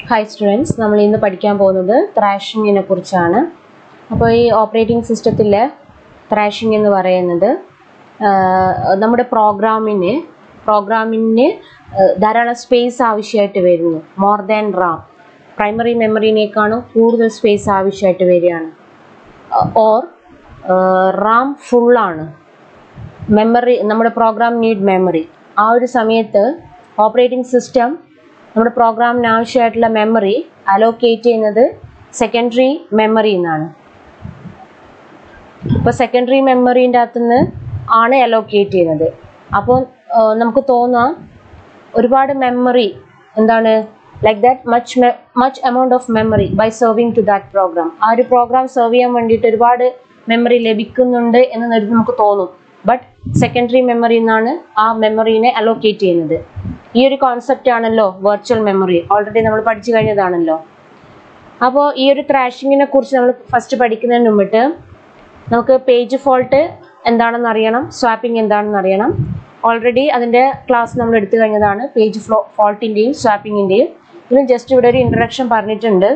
Hi students നമ്മൾ ഇന്ന് പഠിക്കാൻ പോകുന്നത് ത്രാഷിങ്ങിനെ കുറിച്ചാണ് അപ്പോൾ ഈ ഓപ്പറേറ്റിംഗ് സിസ്റ്റത്തിലെ ത്രാഷിംഗ് എന്ന് പറയുന്നത് ആ, നമ്മുടെ പ്രോഗ്രാമിന് പ്രോഗ്രാമിന് ധാരാളം സ്പേസ് ആവശ്യമായിട്ട് വരുന്നു മോർ ദാൻ റാം പ്രൈമറി മെമ്മറിനേക്കാളും കൂടുതൽ സ്പേസ് ആവശ്യമായിട്ട് വരികയാണ് ഓർ റാം ഫുള്ളാണ് മെമ്മറി നമ്മുടെ പ്രോഗ്രാം നീഡ് മെമ്മറി ആ ഒരു സമയത്ത് ഓപ്പറേറ്റിംഗ് സിസ്റ്റം നമ്മുടെ പ്രോഗ്രാമിന് ആവശ്യമായിട്ടുള്ള മെമ്മറി അലോക്കേറ്റ് ചെയ്യുന്നത് സെക്കൻഡറി മെമ്മറി എന്നാണ് ഇപ്പോൾ സെക്കൻഡറി മെമ്മറീൻ്റെ അകത്തുനിന്ന് ആണ് അലോക്കേറ്റ് ചെയ്യുന്നത് അപ്പോൾ നമുക്ക് തോന്നാം ഒരുപാട് മെമ്മറി എന്താണ് like that much much amount of memory by serving to that program ആ ഒരു പ്രോഗ്രാം സെർവ് ചെയ്യാൻ വേണ്ടിയിട്ട് ഒരുപാട് മെമ്മറി ലഭിക്കുന്നുണ്ട് എന്ന് നേരിട്ട് നമുക്ക് തോന്നും ബട്ട് സെക്കൻഡറി മെമ്മറി എന്നാണ് ആ മെമ്മറീനെ അലോക്കേറ്റ് ചെയ്യുന്നത് ഈ ഒരു കോൺസെപ്റ്റ് ആണല്ലോ വെർച്വൽ മെമ്മറി ഓൾറെഡി നമ്മൾ പഠിച്ചു കഴിഞ്ഞതാണല്ലോ അപ്പോൾ ഈ ഒരു ത്രാഷിങ്ങിനെ കുറിച്ച് നമ്മൾ ഫസ്റ്റ് പഠിക്കുന്നതിന് മുമ്പിട്ട് നമുക്ക് പേജ് ഫോൾട്ട് എന്താണെന്ന് അറിയണം സ്വാപ്പിംഗ് എന്താണെന്ന് അറിയണം ഓൾറെഡി അതിൻ്റെ ക്ലാസ് നമ്മൾ എടുത്തു കഴിഞ്ഞതാണ് പേജ് ഫ്ലോ ഫോൾട്ടിൻ്റെയും സ്വാപ്പിങ്ങിൻ്റെയും ഇതിന് ജസ്റ്റ് ഇവിടെ ഒരു ഇൻട്രഡക്ഷൻ പറഞ്ഞിട്ടുണ്ട്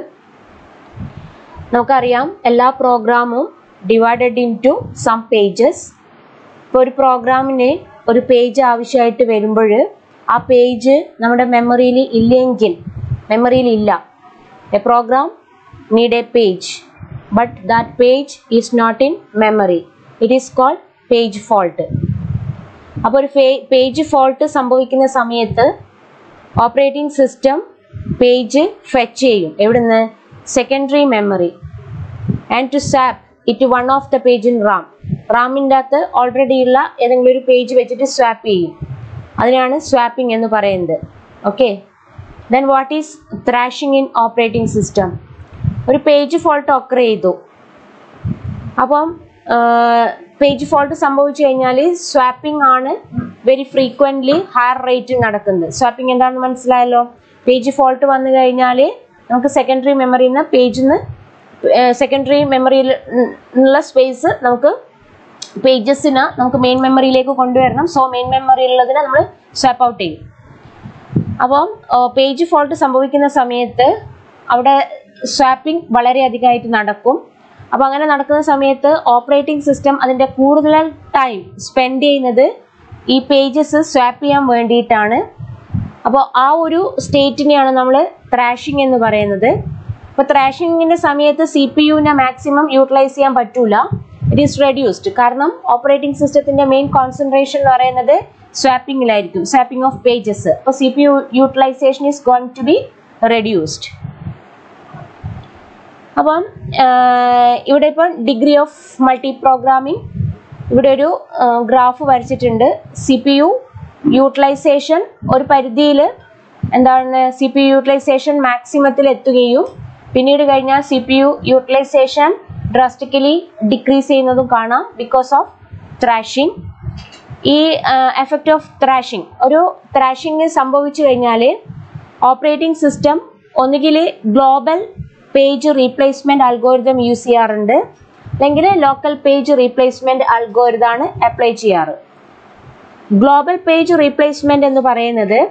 നമുക്കറിയാം എല്ലാ പ്രോഗ്രാമും divided into some pages ഇപ്പോൾ ഒരു പ്രോഗ്രാമിന് ഒരു പേജ് ആവശ്യമായിട്ട് വരുമ്പോൾ ആ പേജ് നമ്മുടെ മെമ്മറിയിൽ ഇല്ലെങ്കിൽ മെമ്മറിയിൽ ഇല്ല a program need a page but that page is not in memory it is called page fault അപ്പോൾ ഒരു പേജ് ഫോൾട്ട് സംഭവിക്കുന്ന സമയത്ത് ഓപ്പറേറ്റിംഗ് സിസ്റ്റം പേജ് ഫെച്ച് ചെയ്യും എവിടുന്ന് secondary memory and to swap it one of the page in RAM റാമിൻ്റെ അകത്ത് already ഉള്ള ഏതെങ്കിലും ഒരു പേജ് വെച്ചിട്ട് സ്വാപ്പ് ചെയ്യും അതിനാണ് സ്വാപ്പിംഗ് എന്ന് പറയുന്നത് okay then what is thrashing in operating system ഒരു പേജ് ഫോൾട്ട് ഒക്കർ ചെയ്തു അപ്പം പേജ് ഫോൾട്ട് സംഭവിച്ചു കഴിഞ്ഞാൽ സ്വാപ്പിംഗ് ആണ് വെരി ഫ്രീക്വൻ്റ്ലി ഹയർ റേറ്റിൽ നടക്കുന്നത് സ്വാപ്പിംഗ് എന്താണെന്ന് മനസ്സിലായല്ലോ പേജ് ഫോൾട്ട് വന്നു കഴിഞ്ഞാൽ നമുക്ക് സെക്കൻഡറി മെമ്മറിയിൽ നിന്ന് പേജിൽ നിന്ന് സെക്കൻഡറി മെമ്മറിയിൽ ഉള്ള സ്പേസ് നമുക്ക് പേജസിന് നമുക്ക് മെയിൻ മെമ്മറിയിലേക്ക് കൊണ്ടുവരണം സോ മെയിൻ മെമ്മറിയിലുള്ളതിനെ നമ്മൾ സ്വാപ്പ് ഔട്ട് ചെയ്യും അപ്പം പേജ് ഫോൾട്ട് സംഭവിക്കുന്ന സമയത്ത് അവിടെ സ്വാപ്പിംഗ് വളരെയധികമായിട്ട് നടക്കും അപ്പോൾ അങ്ങനെ നടക്കുന്ന സമയത്ത് ഓപ്പറേറ്റിംഗ് സിസ്റ്റം അതിൻ്റെ കൂടുതൽ ടൈം സ്പെൻഡ് ചെയ്യുന്നത് ഈ പേജസ് സ്വാപ്പ് ചെയ്യാൻ വേണ്ടിയിട്ടാണ് അപ്പോൾ ആ ഒരു സ്റ്റേറ്റിനെയാണ് നമ്മൾ ത്രാഷിംഗ് എന്ന് പറയുന്നത് അപ്പോൾ ത്രാഷിങ്ങിൻ്റെ സമയത്ത് സി പി യുവിനെ മാക്സിമം യൂട്ടിലൈസ് ചെയ്യാൻ പറ്റൂല ഇറ്റ് ഈസ് റെഡ്യൂസ്ഡ് കാരണം ഓപ്പറേറ്റിംഗ് സിസ്റ്റത്തിൻ്റെ മെയിൻ കോൺസെൻട്രേഷൻ എന്ന് പറയുന്നത് സ്വാപ്പിങ്ങിലായിരിക്കും സ്വാപ്പിംഗ് ഓഫ് പേജസ് അപ്പോൾ C P U utilization is going to be reduced അപ്പം ഇവിടെ ഇപ്പം ഡിഗ്രി ഓഫ് മൾട്ടി പ്രോഗ്രാമിംഗ് ഇവിടെ ഒരു ഗ്രാഫ് വരച്ചിട്ടുണ്ട് സി പി യു യൂട്ടിലൈസേഷൻ ഒരു പരിധിയിൽ എന്താണ് സി പി യു യൂട്ടിലൈസേഷൻ മാക്സിമത്തിൽ എത്തുകയും പിന്നീട് കഴിഞ്ഞാൽ C P U utilization drastically decrease ചെയ്യുന്നതും കാണാം ബിക്കോസ് ഓഫ് ത്രാഷിംഗ് ഈ എഫക്റ്റ് ഓഫ് ത്രാഷിംഗ് ഒരു ത്രാഷിംഗ് സംഭവിച്ചു കഴിഞ്ഞാൽ ഓപ്പറേറ്റിംഗ് സിസ്റ്റം ഒന്നുകിൽ global page replacement algorithm use ചെയ്യാറുണ്ട് അല്ലെങ്കിൽ ലോക്കൽ പേജ് റീപ്ലേസ്മെന്റ് അൽഗോരിതാണ് അപ്ലൈ ചെയ്യാറ് ഗ്ലോബൽ പേജ് റീപ്ലേസ്മെന്റ് എന്ന് പറയുന്നത്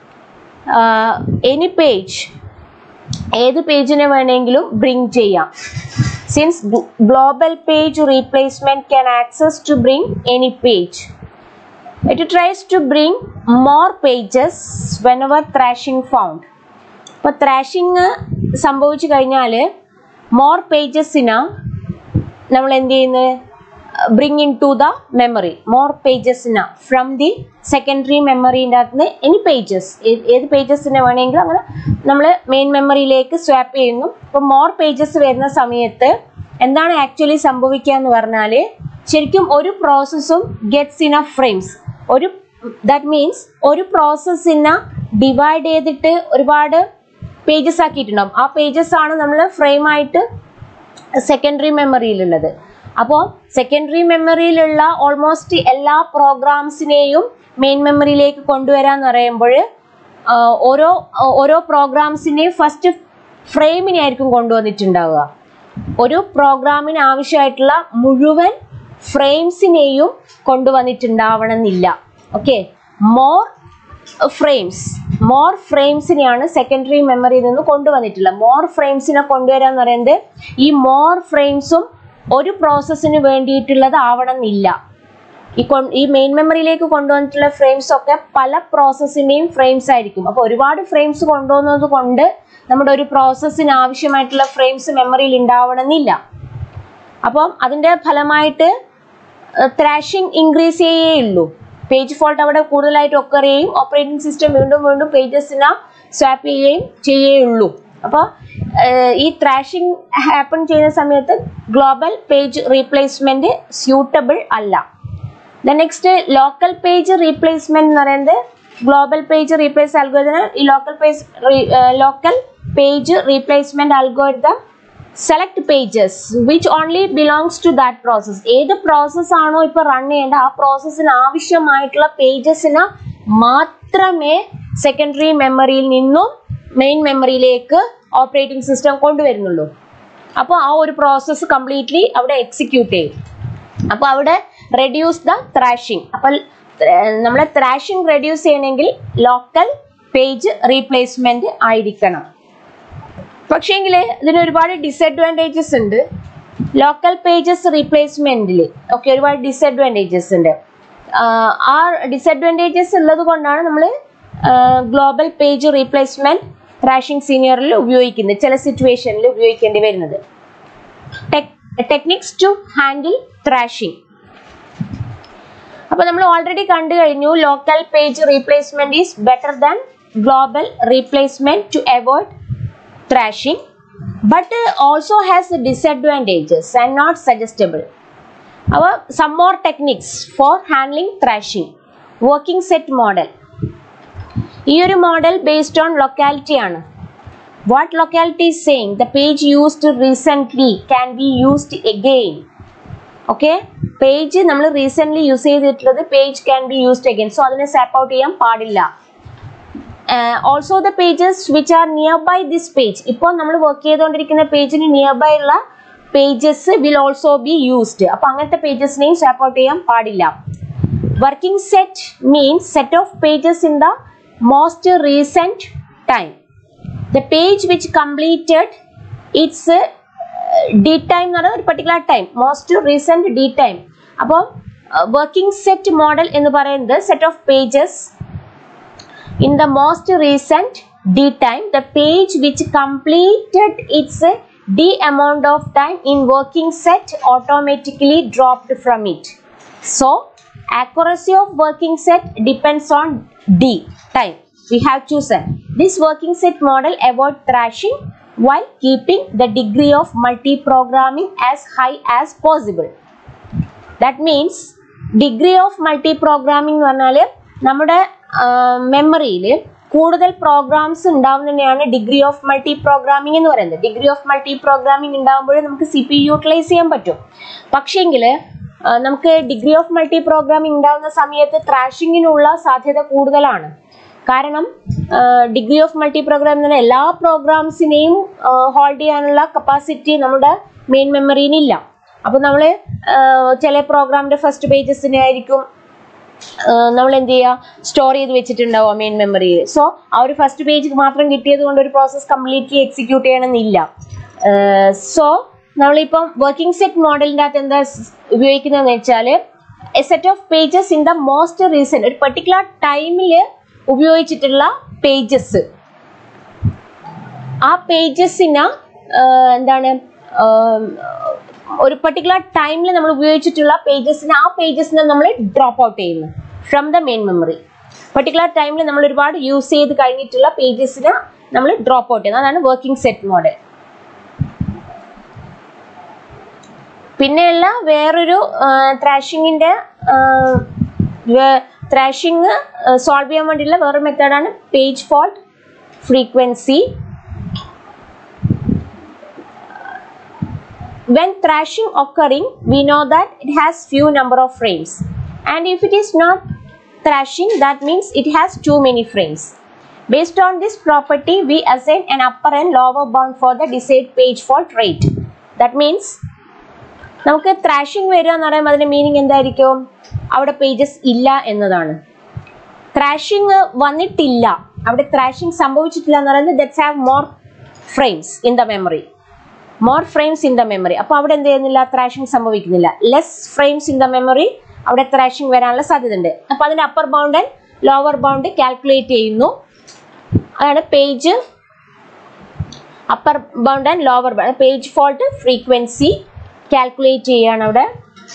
എനി പേജ് ഏത് പേജിനെ വേണമെങ്കിലും ബ്രിങ് ചെയ്യാം since global page replacement can access to bring any page it tries to bring more pages whenever thrashing found ഇപ്പോൾ ത്രാഷിങ് സംഭവിച്ചു കഴിഞ്ഞാൽ മോർ പേജസിന് നമ്മൾ എന്ത് ചെയ്യുന്നത് bring into the memory more പേജസിന് ഫ്രം ദി സെക്കൻഡറി മെമ്മറീൻ്റെ അകത്ത് നിന്ന് എനി പേജസ് ഏത് പേജസിനെ വേണമെങ്കിലും അങ്ങനെ നമ്മൾ മെയിൻ മെമ്മറിയിലേക്ക് സ്വാപ്പ് ചെയ്യുന്നു അപ്പോൾ മോർ പേജസ് വരുന്ന സമയത്ത് എന്താണ് ആക്ച്വലി സംഭവിക്കുക എന്ന് പറഞ്ഞാൽ ശരിക്കും ഒരു പ്രോസസ്സും ഗെറ്റ്സ് ഇൻ എ ഫ്രെയിംസ് ഒരു ദാറ്റ് മീൻസ് ഒരു പ്രോസസ്സിനെ ഡിവൈഡ് ചെയ്തിട്ട് ഒരുപാട് പേജസ് ആക്കിയിട്ടുണ്ടാവും ആ പേജസ് ആണ് നമ്മൾ ഫ്രെയിം ആയിട്ട് സെക്കൻഡറി മെമ്മറിയിലുള്ളത് അപ്പോൾ സെക്കൻഡറി മെമ്മറിയിലുള്ള ഓൾമോസ്റ്റ് എല്ലാ പ്രോഗ്രാംസിനെയും മെയിൻ മെമ്മറിയിലേക്ക് കൊണ്ടുവരാന്ന് പറയുമ്പോൾ ഓരോ ഓരോ പ്രോഗ്രാംസിനെയും ഫസ്റ്റ് ഫ്രെയിമിനെ ആയിരിക്കും കൊണ്ടുവന്നിട്ടുണ്ടാവുക ഒരു പ്രോഗ്രാമിന് ആവശ്യമായിട്ടുള്ള മുഴുവൻ ഫ്രെയിംസിനെയും കൊണ്ടുവന്നിട്ടുണ്ടാവണമെന്നില്ല ഓക്കെ മോർ ഫ്രെയിംസ് മോർ ഫ്രെയിംസിനെയാണ് സെക്കൻഡറി മെമ്മറിയിൽ നിന്ന് കൊണ്ടുവന്നിട്ടുള്ളത് മോർ ഫ്രെയിംസിനെ കൊണ്ടുവരിക എന്ന് പറയുന്നത് ഈ മോർ ഫ്രെയിംസും ഒരു പ്രോസസ്സിന് വേണ്ടിയിട്ടുള്ളത് ആവണമെന്നില്ല ഈ കൊ- ഈ മെയിൻ മെമ്മറിയിലേക്ക് കൊണ്ടുവന്നിട്ടുള്ള ഫ്രെയിംസ് ഒക്കെ പല പ്രോസസ്സിന്റെയും ഫ്രെയിംസ് ആയിരിക്കും അപ്പോൾ ഒരുപാട് ഫ്രെയിംസ് കൊണ്ടുവന്നത് കൊണ്ട് നമ്മുടെ ഒരു പ്രോസസ്സിന് ആവശ്യമായിട്ടുള്ള ഫ്രെയിംസ് മെമ്മറിയിൽ ഉണ്ടാവണമെന്നില്ല അപ്പം അതിന്റെ ഫലമായിട്ട് ത്രാഷിംഗ് ഇൻക്രീസ് ചെയ്യേ ഉള്ളൂ പേജ് ഫോൾട്ട് അവിടെ കൂടുതലായിട്ട് ഒക്കർ ചെയ്യും ഓപ്പറേറ്റിംഗ് സിസ്റ്റം വീണ്ടും വീണ്ടും പേജസിനെ സ്വാപ്പ് ചെയ്യുകയും ചെയ്യുകയുള്ളൂ അപ്പോൾ ഈ ത്രാഷിംഗ് ഹാപ്പൺ ചെയ്യുന്ന സമയത്ത് ഗ്ലോബൽ പേജ് റീപ്ലേസ്മെന്റ് സ്യൂട്ടബിൾ അല്ല the next local page replacement എന്ന് പറയുന്നത് ഗ്ലോബൽ പേജ് റീപ്ലേസ് അൽഗോരിതം ഈ local page local page replacement algorithm select pages which only belongs to that process ഏത് പ്രോസസ് ആണോ ഇപ്പൊ റൺ ചെയ്യേണ്ട ആ പ്രോസസ്സിന് ആവശ്യമായിട്ടുള്ള പേജസിന് മാത്രമേ സെക്കൻഡറി മെമ്മറിയിൽ നിന്നും മെയിൻ മെമ്മറിയിലേക്ക് ഓപ്പറേറ്റിംഗ് സിസ്റ്റം കൊണ്ടുവരുന്നുള്ളൂ അപ്പോൾ ആ ഒരു പ്രോസസ്സ് കംപ്ലീറ്റ്ലി അവിടെ എക്സിക്യൂട്ട് ചെയ്യും അപ്പോൾ അവിടെ റെഡ്യൂസ് ദ ത്രാഷിംഗ് അപ്പോൾ നമ്മളെ ത്രാഷിംഗ് റെഡ്യൂസ് ചെയ്യണമെങ്കിൽ ലോക്കൽ പേജ് റീപ്ലേസ്മെന്റ് ആയിരിക്കണം പക്ഷേങ്കിൽ ഇതിന് ഒരുപാട് ഡിസഡ്വാൻറ്റേജസ് ഉണ്ട് ലോക്കൽ പേജസ് റീപ്ലേസ്മെന്റിൽ ഒക്കെ ഒരുപാട് ഡിസഡ്വാൻറ്റേജസ് ഉണ്ട് ആഹ് ആ ഡിസഡ്വാൻറ്റേജസ് ഉള്ളത് കൊണ്ടാണ് നമ്മൾ ഗ്ലോബൽ പേജ് റീപ്ലേസ്മെന്റ് റാഷിംഗ് സീനിയറിൽ ഉപയോഗിക്കുന്നത് ചില സിറ്റുവേഷനിൽ ഉപയോഗിക്കേണ്ടി വരുന്നത് ടെക്നിക്സ് ടു ഹാൻഡിൽ ത്രാഷിംഗ് അപ്പൊ നമ്മൾ ഓൾറെഡി കണ്ടു കഴിഞ്ഞു local page replacement is better than global replacement to avoid thrashing but uh, also has disadvantages and not suggestible our some more techniques for handling thrashing working set model ഈ ഒരു model based on locality ആണ് what locality is saying the page used recently can be used again ഓക്കെ page നമ്മൾ recent use ചെയ്തിട്ടുള്ളത് page can be used again so അതിനെ swap out ചെയ്യാൻ പാടില്ല also the pages which are nearby this page ഇപ്പോൾ നമ്മൾ work ചെയ്തുകൊണ്ടിരിക്കുന്ന പേജിന് നിയർ ബൈ ഉള്ള pages will also be used അപ്പൊ അങ്ങനത്തെ പേജസിനെയും സ്വാപ്പ് ഔട്ട് ചെയ്യാൻ പാടില്ല working set means set of pages in the most recent time the page which completed its D time എന്ന് പറയുന്നത് ഒരു particular time most recent D time അപ്പോൾ working set model എന്ന് പറയുന്നത് set of pages in the most recent d time the page which completed its d amount of time in working set automatically dropped from it so accuracy of working set depends on d time we have chosen this working set model avoid thrashing while keeping the degree of multi-programming as high as possible that means degree of multiprogramming എന്ന് പറഞ്ഞാൽ നമ്മുടെ മെമ്മറിയിൽ കൂടുതൽ programs ഉണ്ടാവുന്നതിനെയാണ് degree of multiprogramming എന്ന് പറയുന്നത് degree of multi programming ഉണ്ടാകുമ്പോൾ നമുക്ക് സി പി യൂട്ടിലൈസ് ചെയ്യാൻ പറ്റും പക്ഷേങ്കിൽ നമുക്ക് ഡിഗ്രി ഓഫ് മൾട്ടി പ്രോഗ്രാമിംഗ് ഉണ്ടാകുന്ന സമയത്ത് ത്രാഷിങ്ങിനുള്ള സാധ്യത കൂടുതലാണ് കാരണം ഡിഗ്രി ഓഫ് മൾട്ടി പ്രോഗ്രാം എന്ന് പറഞ്ഞാൽ എല്ലാ പ്രോഗ്രാംസിനെയും ഹോൾഡ് ചെയ്യാനുള്ള കപ്പാസിറ്റി നമ്മുടെ മെയിൻ മെമ്മറിയിലില്ല അപ്പോൾ നമ്മൾ ചില പ്രോഗ്രാമിന്റെ ഫസ്റ്റ് പേജസിനെ ആയിരിക്കും നമ്മൾ എന്ത് ചെയ്യുക സ്റ്റോർ ചെയ്ത് വെച്ചിട്ടുണ്ടാവും മെയിൻ മെമ്മറിയിൽ സോ ആ ഒരു ഫസ്റ്റ് പേജ് മാത്രം കിട്ടിയത് കൊണ്ട് ഒരു പ്രോസസ്സ് കംപ്ലീറ്റ്ലി എക്സിക്യൂട്ട് ചെയ്യണമെന്നില്ല സോ നമ്മളിപ്പം വർക്കിംഗ് സെറ്റ് മോഡലിൻ്റെ അകത്ത് എന്താ സ് ഉപയോഗിക്കുന്നതെന്ന് വെച്ചാൽ a set of pages in the most recent ഒരു പെർട്ടിക്കുലർ ടൈമിൽ ഉപയോഗിച്ചിട്ടുള്ള പേജസ് ആ പേജസിന് എന്താണ് ആം, ഒരു പെർട്ടിക്കുലർ ടൈമിൽ നമ്മൾ ഉപയോഗിച്ചിട്ടുള്ള പേജസിന് ആ പേജസിനെ നമ്മൾ ഡ്രോപ്പ് ഔട്ട് ചെയ്യുന്നു from the main memory particular ടൈമിൽ നമ്മൾ ഒരുപാട് യൂസ് ചെയ്ത് കഴിഞ്ഞിട്ടുള്ള പേജസിനെ നമ്മൾ ഡ്രോപ്പ് ഔട്ട് ചെയ്യുന്നത് അതാണ് വർക്കിംഗ് സെറ്റ് മോഡൽ പിന്നെയുള്ള വേറൊരു ത്രാഷിങ്ങിന്റെ ത്രാഷിങ് സോൾവ് ചെയ്യാൻ വേണ്ടിയുള്ള വേറൊരു മെത്തേഡാണ് page fault frequency when thrashing occurring we know that it has few number of frames and if it is not thrashing that means it has too many frames based on this property we assign an upper and lower bound for the desired page fault rate that means നമുക്ക് thrashing വരിക എന്ന് പറയുമ്പോൾ അതിന്റെ meaning എന്തായിരിക്കും അവിടെ pages ഇല്ല എന്നതാണ് ത്രാഷിങ് വന്നിട്ടില്ല അവിടെ ത്രാഷിങ് സംഭവിച്ചിട്ടില്ല എന്ന് പറയുന്നത് that's have more frames in the memory more frames in the memory അപ്പോൾ അവിടെ എന്ത് ചെയ്യുന്നില്ല ത്രാഷിങ് സംഭവിക്കുന്നില്ല less frames in the memory അവിടെ ത്രാഷിങ് വരാനുള്ള സാധ്യത ഉണ്ട് അപ്പോൾ അതിന്റെ upper bound and lower bound calculate ചെയ്യുന്നു അതാണ് page upper bound and lower bound page fault frequency calculate ചെയ്യാണ് അവിടെ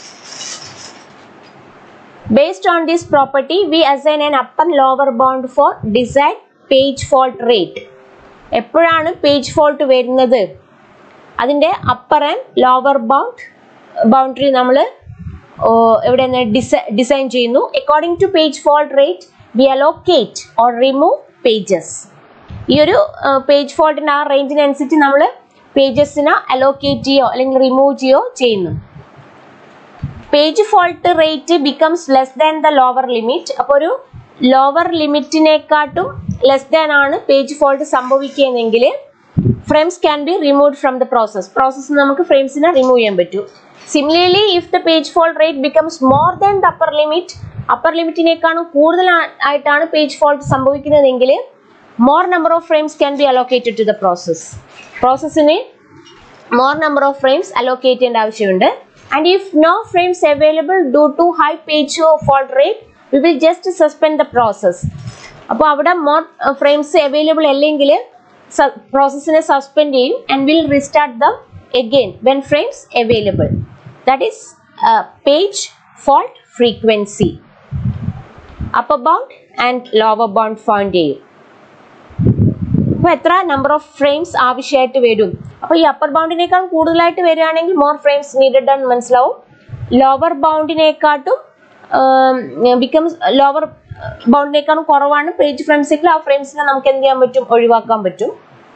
Based on this property, we assign an upper lower bound for desired page fault rate. എപ്പോഴാണ് page fault വരുന്നത് അതിൻ്റെ upper and lower bound boundary നമ്മൾ എവിടെ design ചെയ്യുന്നു according to page fault rate we allocate or remove pages ഈ ഒരു page ഫോൾട്ടിൻ്റെ ആ റേഞ്ചിനനുസരിച്ച് നമ്മൾ പേജസിനെ അലോക്കേറ്റ് ചെയ്യോ അല്ലെങ്കിൽ റിമൂവ് ചെയ്യോ ചെയ്യുന്നു page fault rate becomes less than the lower limit അപ്പോൾ ഒരു ലോവർ ലിമിറ്റിനെക്കാട്ടും ലെസ് ദാൻ ആണ് പേജ് ഫോൾട്ട് സംഭവിക്കുകയെങ്കിൽ frames can be remove from the process process നമുക്ക് ഫ്രെയിംസിനെ റിമൂവ് ചെയ്യാൻ പറ്റും similarly if the page fault rate becomes more than the upper limit upper ലിമിറ്റിനേക്കാളും കൂടുതൽ ആയിട്ടാണ് പേജ് ഫോൾട്ട് സംഭവിക്കുന്നതെങ്കിൽ more number of frames can be allocated to the process പ്രോസസ്സിന് more number of frames allocate ചെയ്യേണ്ട ആവശ്യമുണ്ട് and if no frames available due to high page fault rate we will just suspend the process അപ്പോൾ അവിടെ more frames available അല്ലെങ്കിൽ പ്രോസസ്സിനെ suspend ചെയ്യും and will restart them again when frames available that is page fault frequency upper bound and lower bound found ചെയ്യും അപ്പോൾ എത്ര number of frames ആവശ്യമായിട്ട് വരും അപ്പോൾ ഈ അപ്പർ ബൗണ്ടിനേക്കാൾ കൂടുതലായിട്ട് വരികയാണെങ്കിൽ മോർ ഫ്രെയിംസ് നീഡഡ് എന്ന് മനസ്സിലാവും ലോവർ ബൗണ്ടിനെക്കാട്ടും ബിക്കംസ് ലോവർ ബൗണ്ടിനേക്കാളും കുറവാണ് പേജ് ഫ്രെയിംസെങ്കിൽ ആ ഫ്രെയിംസിനെ നമുക്ക് എന്ത് ചെയ്യാൻ പറ്റും ഒഴിവാക്കാൻ പറ്റും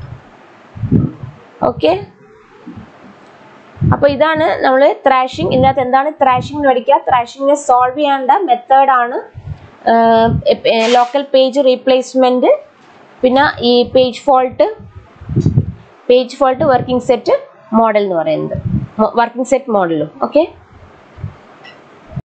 ഓക്കെ അപ്പോൾ ഇതാണ് നമ്മൾ ത്രാഷിങ് ഇതിനകത്ത് എന്താണ് ത്രാഷിംഗ് എന്ന് പഠിക്കുക ത്രാഷിങ്ങിനെ സോൾവ് ചെയ്യേണ്ട മെത്തേഡാണ് ലോക്കൽ പേജ് റീപ്ലേസ്മെന്റ് പിന്നെ ഈ page fault page fault working set model എന്ന് പറയുന്നത് വർക്കിംഗ് സെറ്റ് മോഡലും ഓക്കെ